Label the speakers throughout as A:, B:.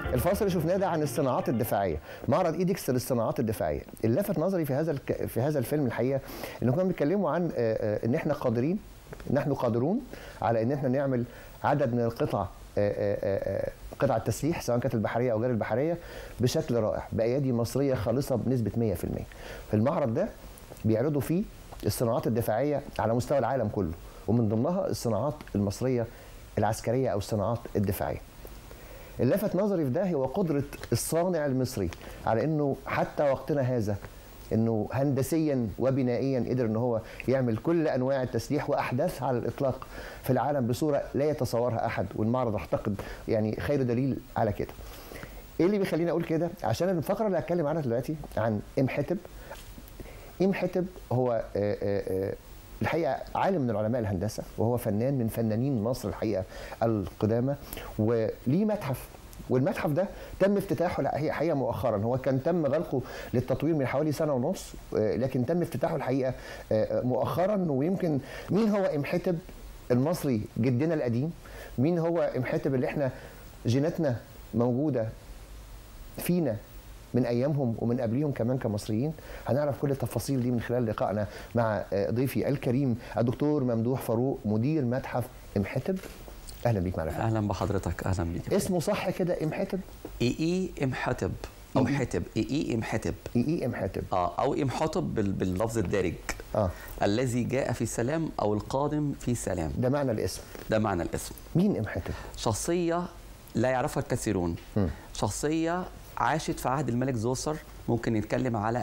A: الفاصل اللي شفناه ده عن الصناعات الدفاعيه معرض ايدكس للصناعات الدفاعيه اللي لفت نظري في هذا الك... في هذا الفيلم الحقيقه انهم كانوا بيتكلموا عن آه، آه، ان احنا قادرين نحن قادرون على ان احنا نعمل عدد من القطع آه، آه، آه، قطع التسليح سواء كانت البحريه او غير البحريه بشكل رائع بايادي مصريه خالصه بنسبه 100% في المعرض ده بيعرضوا فيه الصناعات الدفاعيه على مستوى العالم كله ومن ضمنها الصناعات المصريه العسكريه او الصناعات الدفاعيه اللي لفت نظري في ده هو قدرة الصانع المصري على انه حتى وقتنا هذا انه هندسيا وبنائيا قدر ان هو يعمل كل انواع التسليح واحداث على الاطلاق في العالم بصوره لا يتصورها احد والمعرض اعتقد يعني خير دليل على كده. ايه اللي بيخليني اقول كده؟ عشان الفقره اللي هتكلم عنها دلوقتي عن ام حتب ام حتب هو آه، آه، آه، الحقيقه عالم من علماء الهندسه وهو فنان من فنانين مصر الحقيقه القدامى وليه متحف والمتحف ده تم افتتاحه الحقيقه مؤخرا هو كان تم غلقه للتطوير من حوالي سنه ونص آه، لكن تم افتتاحه الحقيقه آه، مؤخرا ويمكن مين هو امحتب المصري جدنا القديم مين هو امحتب اللي احنا جيناتنا موجوده فينا من ايامهم ومن قبليهم كمان كمصريين هنعرف كل التفاصيل دي من خلال لقائنا مع آه، ضيفي الكريم الدكتور ممدوح فاروق مدير متحف امحتب اهلا بيك معنا
B: اهلا بحضرتك اهلا بيك
A: اسمه صح كده امحتب
B: اي اي امحتب او
A: إي إي.
B: حتب اي اي امحتب
A: اي اي امحتب
B: اه او امحتب بال- باللفظ الدارج
A: اه
B: الذي جاء في سلام او القادم في سلام
A: ده معنى الاسم
B: ده معنى الاسم
A: مين امحتب
B: شخصيه لا يعرفها الكثيرون
A: مم.
B: شخصيه عاشت في عهد الملك زوسر ممكن نتكلم على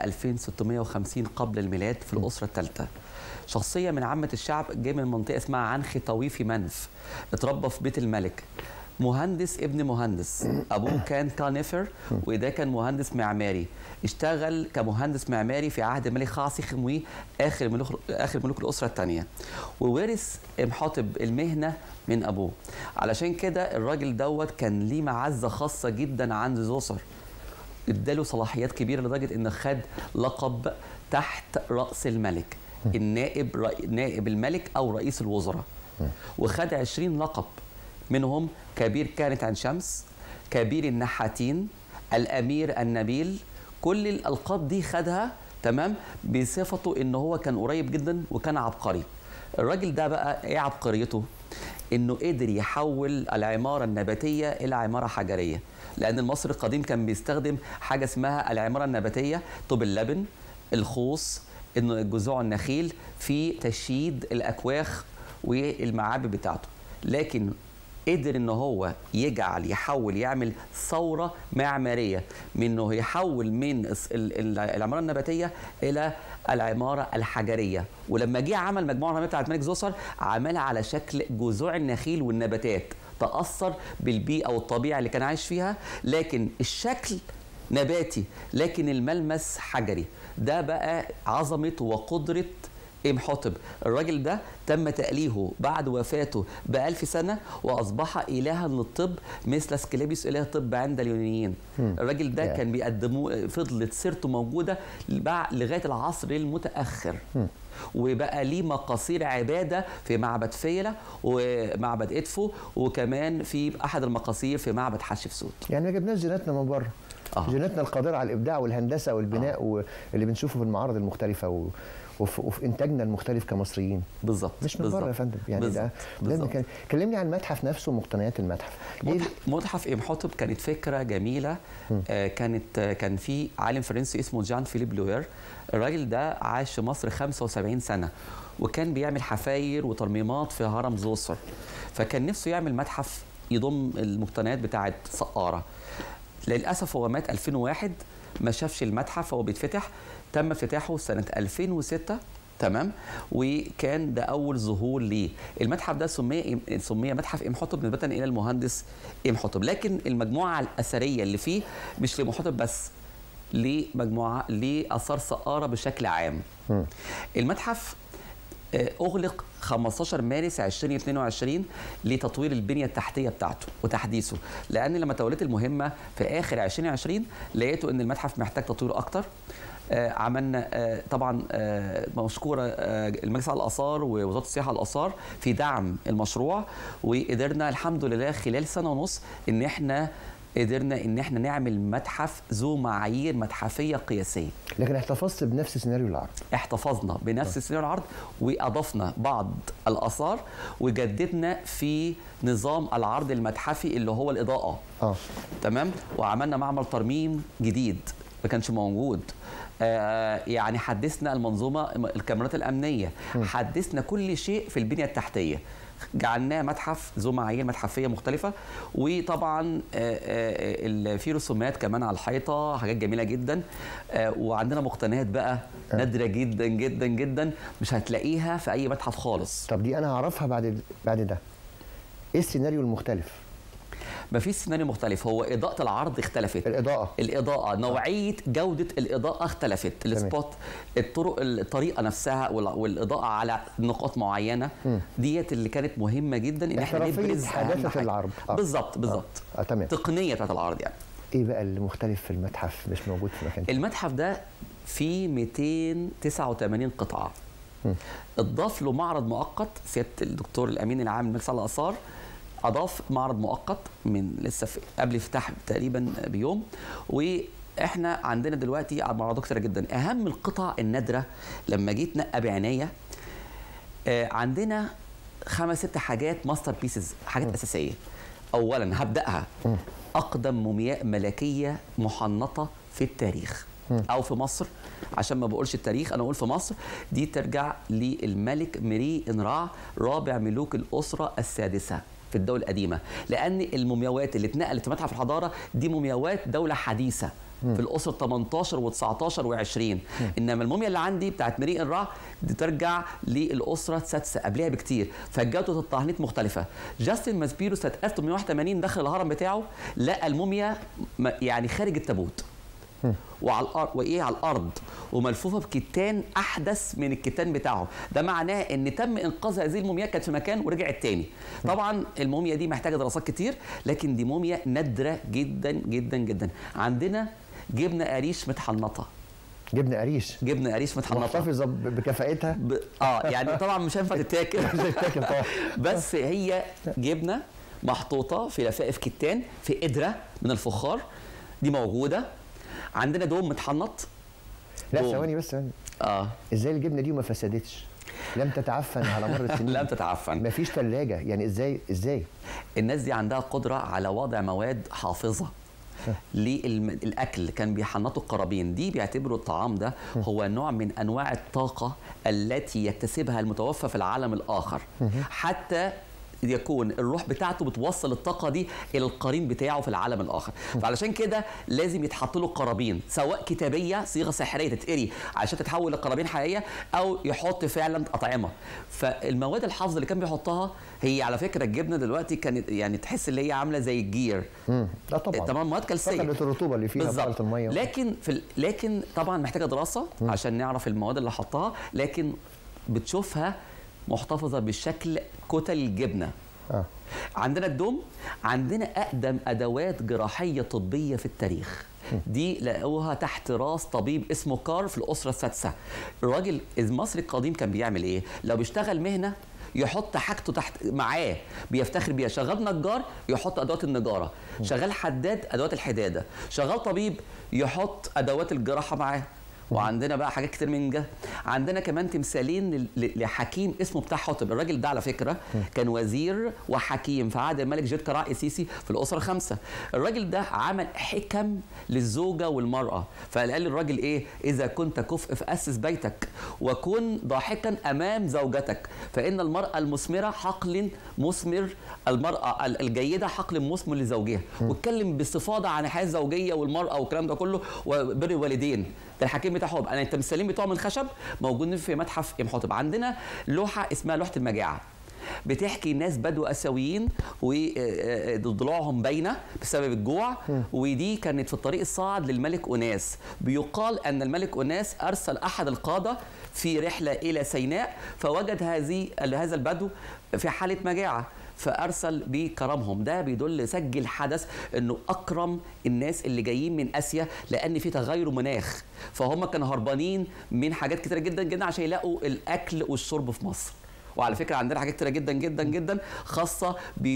B: 2650 قبل الميلاد في الاسره الثالثه شخصيه من عامه الشعب جاي من منطقه اسمها عنخ طويفي منف اتربى في بيت الملك مهندس ابن مهندس ابوه كان كانفر وده كان مهندس معماري اشتغل كمهندس معماري في عهد الملك خاصي خموي اخر ملوك اخر ملوك الاسره الثانيه وورث امحاطب المهنه من ابوه علشان كده الراجل دوت كان ليه معزه خاصه جدا عند زوسر اداله صلاحيات كبيره لدرجه انه خد لقب تحت راس الملك النائب رئ... نائب الملك او رئيس الوزراء وخد 20 لقب منهم كبير كانت عن شمس كبير النحاتين الامير النبيل كل الالقاب دي خدها تمام بصفته ان هو كان قريب جدا وكان عبقري الراجل ده بقى ايه عبقريته انه قدر يحول العماره النباتيه الى عماره حجريه لان المصري القديم كان بيستخدم حاجه اسمها العماره النباتيه طوب اللبن الخوص انه جذوع النخيل في تشييد الاكواخ والمعابد بتاعته لكن قدر ان هو يجعل يحول يعمل ثوره معماريه من انه يحول من الس- ال- ال- العماره النباتيه الى العماره الحجريه ولما جه عمل مجموعه العماريه بتاعت الملك زوسر عملها على شكل جذوع النخيل والنباتات تاثر بالبيئه والطبيعه اللي كان عايش فيها لكن الشكل نباتي لكن الملمس حجري ده بقى عظمه وقدره امحطب الراجل ده تم تأليهه بعد وفاته بألف سنة وأصبح إلها للطب مثل اسكليبيوس إله الطب عند اليونانيين الراجل ده
A: Yeah.
B: كان بيقدموه فضلت سيرته موجودة لبع- لغاية العصر المتأخر وبقى ليه مقاصير عبادة في معبد فيلة ومعبد إدفو وكمان في أحد المقاصير في معبد حتشبسوت
A: يعني ما جبناش جيناتنا من بره
B: آه.
A: جيناتنا القادره على الابداع والهندسه والبناء واللي بنشوفه في المعارض المختلفه و... وفي, وفي انتاجنا المختلف كمصريين
B: بالظبط
A: مش من بره يا
B: بالظبط.
A: فندم يعني
B: بالظبط.
A: ده لازم
B: بالظبط.
A: كان كلمني عن المتحف نفسه ومقتنيات المتحف ايه
B: متحف, متحف امحطب كانت فكره جميله آه كانت آه كان في عالم فرنسي اسمه جان فيليب لوير الراجل ده عاش في مصر 75 سنه وكان بيعمل حفاير وترميمات في هرم زوسر فكان نفسه يعمل متحف يضم المقتنيات بتاعه سقاره للاسف هو مات 2001 ما شافش المتحف هو بيتفتح تم افتتاحه سنه 2006 تمام وكان ده اول ظهور ليه المتحف ده سمي سمي متحف امحطب نسبه الى المهندس امحطب لكن المجموعه الاثريه اللي فيه مش لمحطب بس لمجموعه لاثار سقاره بشكل عام المتحف آه، اغلق 15 مارس 2022 لتطوير البنيه التحتيه بتاعته وتحديثه لان لما توليت المهمه في اخر 2020 لقيته ان المتحف محتاج تطوير اكتر آه، عملنا آه، طبعا آه، مشكوره آه، المجلس على الاثار ووزاره السياحه على الاثار في دعم المشروع وقدرنا الحمد لله خلال سنه ونص ان احنا قدرنا ان احنا نعمل متحف ذو معايير متحفيه قياسيه
A: لكن احتفظت بنفس سيناريو العرض
B: احتفظنا بنفس سيناريو العرض واضفنا بعض الاثار وجددنا في نظام العرض المتحفي اللي هو الاضاءه
A: اه
B: تمام وعملنا معمل ترميم جديد ما كانش موجود آه يعني حدثنا المنظومه الكاميرات الامنيه حدثنا كل شيء في البنيه التحتيه جعلناه متحف ذو معايير متحفيه مختلفه وطبعا آه، آه، ال- في رسومات كمان على الحيطه حاجات جميله جدا آه، وعندنا مقتنيات بقى نادره جدا جدا جدا مش هتلاقيها في اي متحف خالص
A: طب دي انا هعرفها بعد بعد ده ايه السيناريو المختلف
B: ما فيش سيناريو مختلف هو اضاءه العرض اختلفت
A: الاضاءه
B: الاضاءه نوعيه جوده الاضاءه اختلفت السبوت الطرق الطريقه نفسها وال- والاضاءه على نقاط معينه ديت اللي كانت مهمه جدا ان احنا
A: احترافية
B: نبرز أهم
A: حداثة
B: حاجة.
A: العرض. آه.
B: بالظبط بالظبط
A: اه تمام
B: تقنيه بتاعت العرض يعني
A: ايه بقى اللي مختلف في المتحف مش موجود في مكان تاني؟
B: المتحف ده فيه 289 قطعه اضاف له معرض مؤقت سياده الدكتور الامين العام لمجلس الاثار اضاف معرض مؤقت من لسه في قبل افتتاح تقريبا بيوم واحنا عندنا دلوقتي معروضات كتيره جدا اهم القطع النادره لما جيت نقى بعنايه آه، عندنا خمس ست حاجات ماستر بيسز حاجات اساسيه اولا هبداها اقدم مومياء ملكيه محنطه في التاريخ او في مصر عشان ما بقولش التاريخ انا اقول في مصر دي ترجع للملك ميري انرع رابع ملوك الاسره السادسه في الدوله القديمه لان المومياوات اللي اتنقلت في متحف الحضاره دي مومياوات دوله حديثه في الاسر 18 و19 و20 انما الموميا اللي عندي بتاعت ميري انرع دي ترجع للاسره السادسه قبلها بكتير فجوده التحنيط مختلفه جاستن ماسبيرو سنه 1881 دخل الهرم بتاعه لقى الموميا م- يعني خارج التابوت وعلى الارض وايه على الارض وملفوفه بكتان احدث من الكتان بتاعه ده معناه ان تم انقاذ هذه المومياء كانت في مكان ورجعت تاني طبعا الموميا دي محتاجه دراسات كتير لكن دي موميا نادره جدا جدا جدا عندنا جبنه قريش متحنطه
A: جبنه قريش
B: جبنه قريش متحنطه
A: محتفظه ب- بكفاءتها
B: ب... اه يعني طبعا مش هينفع تتاكل
A: مش هتتاكل طبعا
B: بس هي جبنه محطوطه في لفائف كتان في قدره من الفخار دي موجوده عندنا دوم متحنط
A: لا
B: دوم.
A: ثواني بس ثواني
B: اه
A: ازاي الجبنه دي ما فسدتش لم تتعفن على مر السنين
B: لم تتعفن
A: مفيش ثلاجه يعني ازاي ازاي
B: الناس دي عندها قدره على وضع مواد حافظه للاكل كان بيحنطوا القرابين دي بيعتبروا الطعام ده هو نوع من انواع الطاقه التي يكتسبها المتوفى في العالم الاخر حتى يكون الروح بتاعته بتوصل الطاقه دي الى القرين بتاعه في العالم الاخر فعلشان كده لازم يتحط له قرابين سواء كتابيه صيغه سحريه تتقري عشان تتحول لقرابين حقيقيه او يحط فعلا اطعمه فالمواد الحافظه اللي كان بيحطها هي على فكره الجبنه دلوقتي كانت يعني تحس اللي هي عامله زي الجير
A: امم لا طبعا
B: تمام مواد كالسيه
A: فقدت الرطوبه اللي فيها
B: بالظبط
A: فقدت الميه
B: لكن في ال... لكن طبعا محتاجه دراسه عشان نعرف المواد اللي حطها لكن بتشوفها محتفظه بشكل كتل الجبنه
A: اه
B: عندنا الدوم عندنا اقدم ادوات جراحيه طبيه في التاريخ دي لقوها تحت راس طبيب اسمه كار في الاسره السادسه الراجل المصري القديم كان بيعمل ايه لو بيشتغل مهنه يحط حاجته تحت معاه بيفتخر بيها شغال نجار يحط ادوات النجاره شغال حداد ادوات الحداده شغال طبيب يحط ادوات الجراحه معاه وعندنا بقى حاجات كتير من ده عندنا كمان تمثالين لل- ل- لحكيم اسمه بتاع حطب الراجل ده على فكره كان وزير وحكيم في عهد الملك جيت كراع السيسي في الاسره الخامسه الراجل ده عمل حكم للزوجه والمراه فقال للراجل ايه اذا كنت كفء فاسس بيتك وكن ضاحكا امام زوجتك فان المراه المثمره حقل مثمر المراه ال- الجيده حقل مثمر لزوجها واتكلم باستفاضه عن الحياه الزوجيه والمراه والكلام ده كله وبر الوالدين ده الحكيم بتاع حب انا التمثالين بتوعه من خشب موجودين في متحف امحوتب عندنا لوحه اسمها لوحه المجاعه بتحكي ناس بدو اسيويين وضلوعهم باينه بسبب الجوع ودي كانت في الطريق الصاعد للملك اناس بيقال ان الملك اناس ارسل احد القاده في رحله الى سيناء فوجد هذه هذا البدو في حاله مجاعه فارسل بكرمهم ده بيدل سجل حدث انه اكرم الناس اللي جايين من اسيا لان في تغير مناخ فهم كانوا هربانين من حاجات كتيره جدا جدا عشان يلاقوا الاكل والشرب في مصر وعلى فكره عندنا حاجات كتيره جدا جدا جدا خاصه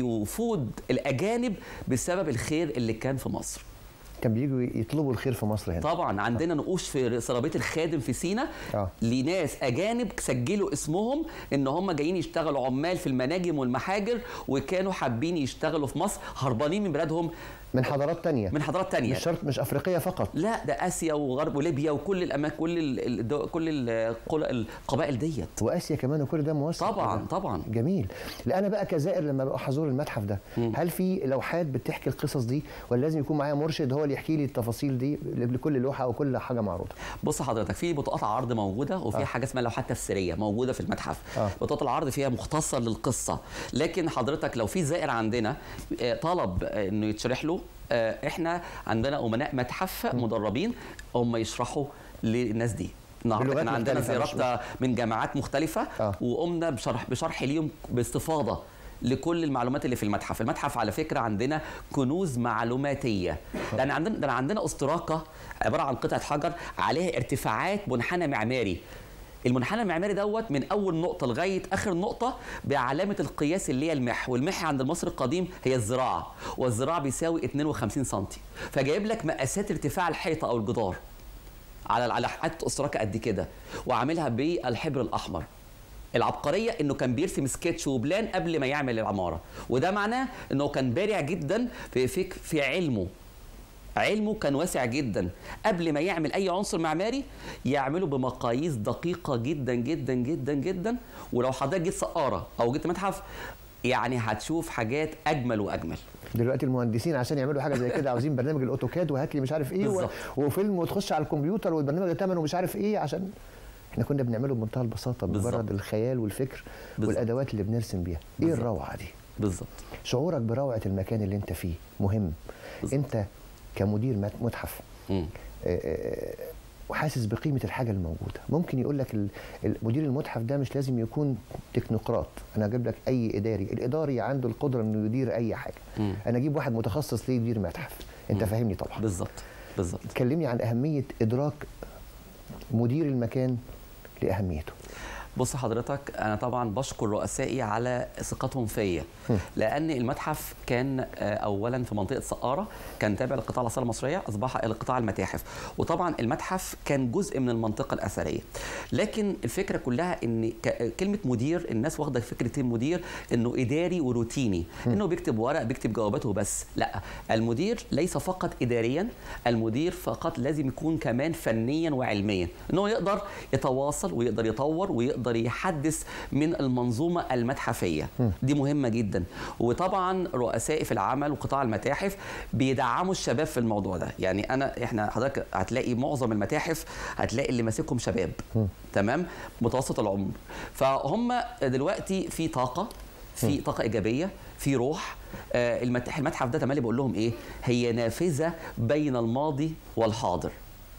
B: بوفود الاجانب بسبب الخير اللي كان في مصر
A: كان بييجوا يطلبوا الخير في مصر هنا
B: طبعا عندنا نقوش في سرابيه الخادم في سينا
A: آه.
B: لناس اجانب سجلوا اسمهم ان هم جايين يشتغلوا عمال في المناجم والمحاجر وكانوا حابين يشتغلوا في مصر هربانين من بلادهم
A: من حضارات تانية
B: من حضارات تانية
A: مش شرط مش افريقيه فقط
B: لا ده اسيا وغرب وليبيا وكل الاماكن كل ال- الدو- كل القل- القبائل ديت
A: واسيا كمان وكل ده موثق
B: طبعا طبعا
A: جميل لا انا بقى كزائر لما بروح ازور المتحف ده
B: مم.
A: هل في لوحات بتحكي القصص دي ولا لازم يكون معايا مرشد هو اللي يحكي لي التفاصيل دي لكل لوحه او كل حاجه معروضه
B: بص حضرتك في بطاقات عرض موجوده وفي
A: آه.
B: آه. حاجه اسمها لوحات تفسيريه موجوده في المتحف
A: آه.
B: بطاقه العرض فيها مختصر للقصه لكن حضرتك لو في زائر عندنا آه، طلب آه، انه يتشرح له آه، احنا عندنا امناء متحف مدربين هم يشرحوا للناس دي النهارده
A: بلغات
B: كان عندنا
A: مختلفة، مش-
B: زيارات من جامعات مختلفه
A: آه.
B: وقمنا بشرح بشرح ليهم باستفاضه لكل المعلومات اللي في المتحف المتحف على فكره عندنا كنوز معلوماتيه لان عندنا ده عندنا استراقه عباره عن قطعه حجر عليها ارتفاعات منحنى معماري المنحنى المعماري دوت من اول نقطه لغايه اخر نقطه بعلامه القياس اللي هي المح والمح عند المصري القديم هي الذراع والذراع بيساوي 52 سم فجايب لك مقاسات ارتفاع الحيطه او الجدار على على حته استراكه قد كده وعاملها بالحبر الاحمر العبقريه انه كان بيرسم سكتش وبلان قبل ما يعمل العماره وده معناه انه كان بارع جدا في فك في علمه علمه كان واسع جدا قبل ما يعمل اي عنصر معماري يعمله بمقاييس دقيقه جدا جدا جدا جدا ولو حضرتك جيت سقاره او جيت متحف يعني هتشوف حاجات اجمل واجمل
A: دلوقتي المهندسين عشان يعملوا حاجه زي كده عاوزين برنامج الاوتوكاد وهات لي مش عارف ايه و...
B: بالظبط.
A: وفيلم وتخش على الكمبيوتر والبرنامج ده ثمنه مش عارف ايه عشان احنا كنا بنعمله بمنتهى البساطه
B: بالظبط.
A: بمجرد الخيال والفكر
B: بالظبط.
A: والادوات اللي بنرسم بيها ايه
B: بالظبط.
A: الروعه دي
B: بالظبط
A: شعورك بروعه المكان اللي انت فيه مهم
B: بالظبط.
A: انت كمدير مت- متحف
B: مم.
A: آه، آه، وحاسس بقيمه الحاجه الموجوده ممكن يقول لك ال- مدير المتحف ده مش لازم يكون تكنوقراط انا اجيب لك اي اداري الاداري عنده القدره انه يدير اي حاجه
B: مم.
A: انا اجيب واحد متخصص ليه يدير متحف انت
B: مم.
A: فاهمني طبعا
B: بالظبط بالظبط
A: كلمني عن اهميه ادراك مدير المكان لاهميته
B: بص حضرتك انا طبعا بشكر رؤسائي على ثقتهم فيا لان المتحف كان آه، اولا في منطقه سقاره كان تابع لقطاع الاثار المصريه اصبح الى قطاع المتاحف وطبعا المتحف كان جزء من المنطقه الاثريه لكن الفكره كلها ان ك- كلمه مدير الناس واخده فكره المدير انه اداري وروتيني انه بيكتب ورق بيكتب جواباته بس لا المدير ليس فقط اداريا المدير فقط لازم يكون كمان فنيا وعلميا انه يقدر يتواصل ويقدر يطور ويقدر يحدث من المنظومه المتحفيه دي مهمه جدا وطبعا رؤسائي في العمل وقطاع المتاحف بيدعموا الشباب في الموضوع ده يعني انا احنا حضرتك هتلاقي معظم المتاحف هتلاقي اللي ماسكهم شباب تمام متوسط العمر فهم دلوقتي في طاقه في طاقه ايجابيه في روح آه، المتاح المتحف ده تملي بقول لهم ايه هي نافذه بين الماضي والحاضر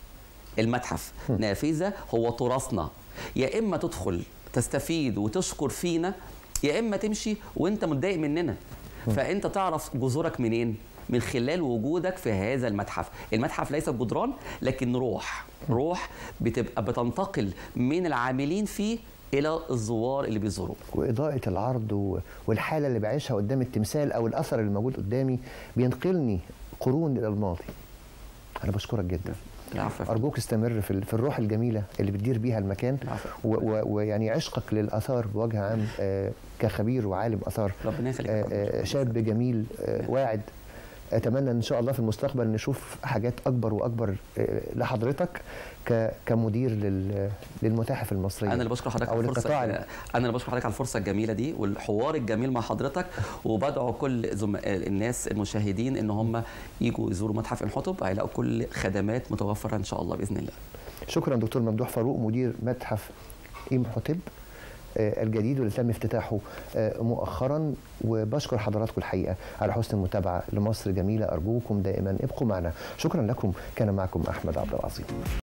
B: المتحف نافذه هو تراثنا يا اما تدخل تستفيد وتشكر فينا يا اما تمشي وانت متضايق مننا فانت تعرف جذورك منين من خلال وجودك في هذا المتحف المتحف ليس جدران لكن روح روح بتبقى بتنتقل من العاملين فيه الى الزوار اللي بيزوروه
A: واضاءه العرض و- والحاله اللي بعيشها قدام التمثال او الاثر اللي موجود قدامي بينقلني قرون الى الماضي انا بشكرك جدا
B: العفو
A: ارجوك استمر في ال- في الروح الجميله اللي بتدير بيها المكان
B: العفو.
A: و- و- ويعني عشقك للاثار بوجه عام آه، كخبير وعالم اثار
B: ربنا يخليك
A: آه، آه، شاب جميل آه، واعد اتمنى ان شاء الله في المستقبل نشوف حاجات اكبر واكبر آه، لحضرتك ك- كمدير لل- للمتاحف المصريه
B: انا اللي بشكر حضرتك
A: او
B: على
A: للقطاع
B: الفرصه انا اللي بشكر حضرتك على الفرصه الجميله دي والحوار الجميل مع حضرتك وبدعو كل زم... الناس المشاهدين ان هم يجوا يزوروا متحف انحطب هيلاقوا كل خدمات متوفره ان شاء الله باذن الله
A: شكرا دكتور ممدوح فاروق مدير متحف إمحوتب آه، الجديد واللي تم افتتاحه آه، مؤخرا وبشكر حضراتكم الحقيقه على حسن المتابعه لمصر جميله ارجوكم دائما ابقوا معنا شكرا لكم كان معكم احمد عبد العظيم